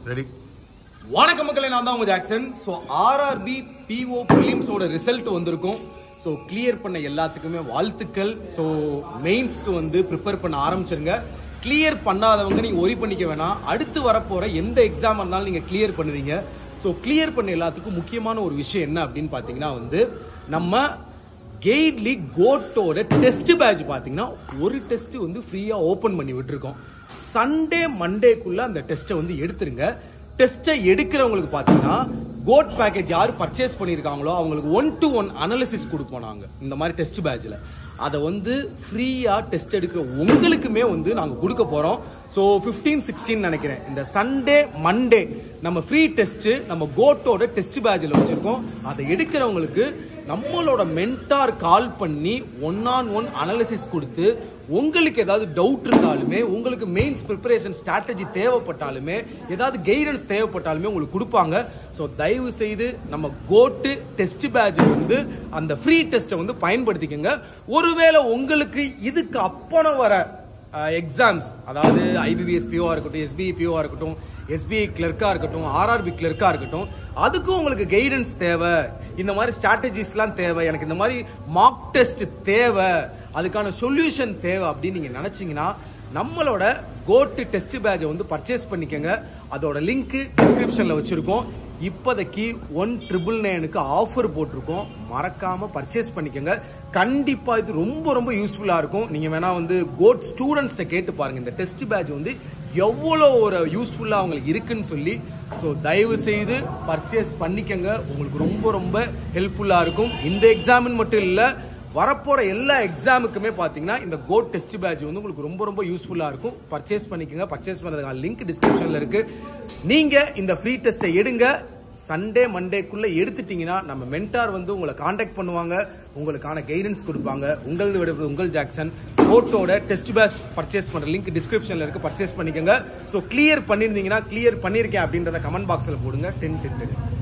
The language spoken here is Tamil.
ரெடி வணக்கம் மக்களே நான் தான் உங்க ஜாக்சன் ஸோ ஆர்ஆர்பி பிஓ பிலிம்ஸோட ரிசல்ட் வந்திருக்கும் ஸோ கிளியர் பண்ண எல்லாத்துக்குமே வாழ்த்துக்கள் ஸோ மெயின்ஸ்க்கு வந்து ப்ரிப்பேர் பண்ண ஆரம்பிச்சிருங்க கிளியர் பண்ணாதவங்க நீங்கள் ஒரி பண்ணிக்க வேணாம் அடுத்து வரப்போகிற எந்த எக்ஸாம் இருந்தாலும் நீங்கள் கிளியர் பண்ணுவீங்க ஸோ கிளியர் பண்ண எல்லாத்துக்கும் முக்கியமான ஒரு விஷயம் என்ன அப்படின்னு பார்த்தீங்கன்னா வந்து நம்ம கெய்ட்லி கோட்டோட டெஸ்ட் பேட்ச் பார்த்தீங்கன்னா ஒரு டெஸ்ட் வந்து ஃப்ரீயாக ஓப்பன் பண்ணி விட்டுருக்கோம் சண்டே மண்டேக்குள்ள அந்த டெஸ்ட்டை வந்து எடுத்துருங்க டெஸ்ட்டை எடுக்கிறவங்களுக்கு பார்த்தீங்கன்னா கோட் பேக்கேஜ் யார் பர்ச்சேஸ் பண்ணியிருக்காங்களோ அவங்களுக்கு ஒன் டு ஒன் அனாலிசிஸ் கொடுப்போம் நாங்கள் இந்த மாதிரி டெஸ்ட் பேட்சில் அதை வந்து ஃப்ரீயாக டெஸ்ட் எடுக்கிற உங்களுக்குமே வந்து நாங்கள் கொடுக்க போகிறோம் ஸோ ஃபிஃப்டீன் சிக்ஸ்டீன் நினைக்கிறேன் இந்த சண்டே மண்டே நம்ம ஃப்ரீ டெஸ்ட்டு நம்ம கோட்டோட டெஸ்ட் பேட்சில் வச்சுருக்கோம் அதை எடுக்கிறவங்களுக்கு நம்மளோட மென்டார் கால் பண்ணி ஒன் ஆன் ஒன் அனாலிசிஸ் கொடுத்து உங்களுக்கு ஏதாவது டவுட் இருந்தாலுமே உங்களுக்கு மெயின்ஸ் ப்ரிப்பரேஷன் ஸ்ட்ராட்டஜி தேவைப்பட்டாலுமே ஏதாவது கைடன்ஸ் தேவைப்பட்டாலுமே உங்களுக்கு கொடுப்பாங்க ஸோ தயவு செய்து நம்ம கோட்டு டெஸ்ட் பேட்ச் வந்து அந்த ஃப்ரீ டெஸ்ட்டை வந்து பயன்படுத்திக்கோங்க ஒருவேளை உங்களுக்கு இதுக்கு அப்புறம் வர எக்ஸாம்ஸ் அதாவது ஐபிபிஎஸ் பிஓவாக இருக்கட்டும் எஸ்பிஐ பிஓவாக இருக்கட்டும் எஸ்பிஐ கிளர்க்காக இருக்கட்டும் ஆர்ஆர்பி கிளர்க்காக இருக்கட்டும் அதுக்கும் உங்களுக்கு கைடன்ஸ் தேவை இந்த மாதிரி ஸ்ட்ராட்டஜிஸ்லாம் தேவை எனக்கு இந்த மாதிரி மார்க் டெஸ்ட் தேவை அதுக்கான சொல்யூஷன் தேவை அப்படின்னு நீங்கள் நினச்சிங்கன்னா நம்மளோட கோட்டு டெஸ்ட் பேட்சை வந்து பர்ச்சேஸ் பண்ணிக்கோங்க அதோட லிங்க் டிஸ்கிரிப்ஷனில் வச்சுருக்கோம் இப்போதைக்கு ஒன் ட்ரிபிள் நைனுக்கு ஆஃபர் போட்டிருக்கோம் மறக்காமல் பர்ச்சேஸ் பண்ணிக்கோங்க கண்டிப்பாக இது ரொம்ப ரொம்ப யூஸ்ஃபுல்லாக இருக்கும் நீங்கள் வேணால் வந்து கோட் ஸ்டூடெண்ட்ஸ்கிட்ட கேட்டு பாருங்கள் இந்த டெஸ்ட் பேட்ச் வந்து எவ்வளோ ஒரு யூஸ்ஃபுல்லாக அவங்களுக்கு இருக்குன்னு சொல்லி ஸோ தயவு செய்து பர்ச்சேஸ் பண்ணிக்கங்க உங்களுக்கு ரொம்ப ரொம்ப ஹெல்ப்ஃபுல்லாக இருக்கும் இந்த எக்ஸாமின் மட்டும் இல்லை வரப்போகிற எல்லா எக்ஸாமுக்குமே பார்த்தீங்கன்னா இந்த கோட் டெஸ்ட் பேட்ச் வந்து உங்களுக்கு ரொம்ப ரொம்ப யூஸ்ஃபுல்லாக இருக்கும் பர்ச்சேஸ் பண்ணிக்கோங்க பர்ச்சேஸ் பண்ணுறதுக்கான லிங்க் டிஸ்கிரிப்ஷனில் இருக்குது நீங்கள் இந்த ஃப்ரீ டெஸ்ட்டை எடுங்க சண்டே மண்டேக்குள்ளே எடுத்துட்டீங்கன்னா நம்ம மென்டார் வந்து உங்களை காண்டாக்ட் பண்ணுவாங்க உங்களுக்கான கைடன்ஸ் கொடுப்பாங்க உங்களது விட உங்கள் ஜாக்சன் கோட்டோட டெஸ்ட் பேட்ச் பர்ச்சேஸ் பண்ணுற லிங்க் டிஸ்கிரிப்ஷனில் இருக்குது பர்ச்சேஸ் பண்ணிக்கோங்க ஸோ கிளியர் பண்ணியிருந்தீங்கன்னா கிளியர் பண்ணியிருக்கேன் அப்படின்றத கமெண்ட் பாக்ஸில் போடுங்க டென் டென்